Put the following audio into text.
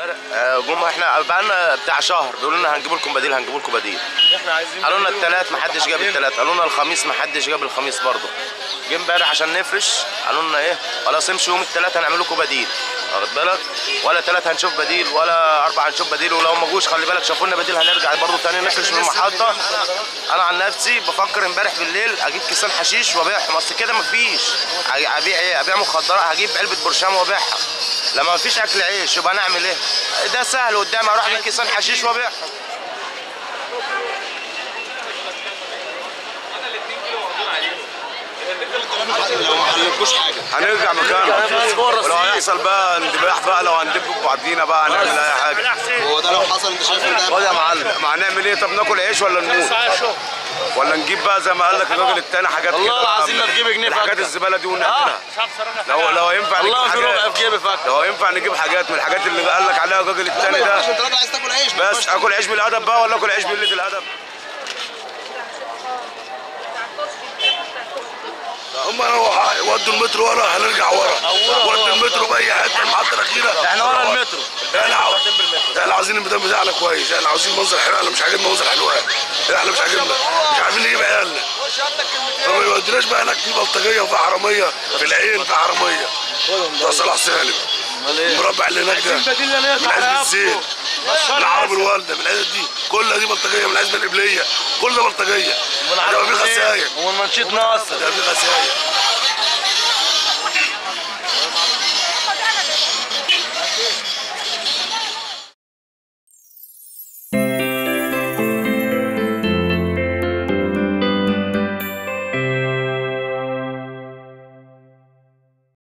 امبارح آه، جم احنا بقالنا بتاع شهر بيقولوا لنا هنجيب لكم بديل هنجيب لكم بديل احنا عايزين قالوا لنا الثلاث ما حدش جاب الثلاث قالوا لنا الخميس ما حدش جاب الخميس برضه جه امبارح عشان نفرش قالوا لنا ايه خلاص امشوا يوم الثلاث هنعمل لكم بديل واخد بالك ولا ثلاث هنشوف بديل ولا اربع هنشوف بديل ولو ما جوش خلي بالك شافوا لنا بديل هنرجع برضه تاني نفرش من المحطه انا عن نفسي بفكر امبارح بالليل اجيب كيسان حشيش وابيعهم اصل كده مفيش ابيع ايه ابيع مخدرات هجيب علبه برشام وابيعها لما مفيش اكل عيش يبقى نعمل ايه ده سهل قدامي اروح اجيب كيسان حشيش وابيعها لو ما حللكوش حاجه هنرجع مكاننا ولو هيحصل بقى اندباح بقى لو هندب ببعضينا بقى هنعمل اي حاجه هو ده لو حصل انت شايف ان ده خد يا معلم ما هنعمل ايه طب ناكل عيش ولا نموت ولا نجيب بقى زي ما قال لك الراجل التاني حاجات والله كده العظيم ما تجيب جنيه الحاجات فكة. الزباله دي ونعملها اه لو لو ينفع نجيب والله في ربع حاجات في جيبي فك لو ينفع نجيب حاجات من الحاجات اللي قال لك عليها الراجل التاني ده عشان انت راجل عايز تاكل عيش ما بس ينفعش اكل عيش بالادب بقى ولا اكل عيش بقله الادب هم ودوا المترو ورا هنرجع ورا ودوا المترو باي حته المحطه الاخيره احنا ورا المترو احنا عاو- احنا عاوزين الميدان بتاعنا كويس احنا عاوزين منظر حلو احنا مش عاجبنا منظر حلوان احنا مش عاجبنا مش عارفين نجيب عيالنا فما يوديناش بقى هناك في بلطجيه وفي حراميه في العين في حراميه ده صلاح سالم المربع اللي هناك ده من عزب الزين من عرب الوالده من الحتت دي كلها دي بلطجيه من العزبه القبليه كل ده بلطجيه ده في خساير ومن منشيط ناصر ده في خساير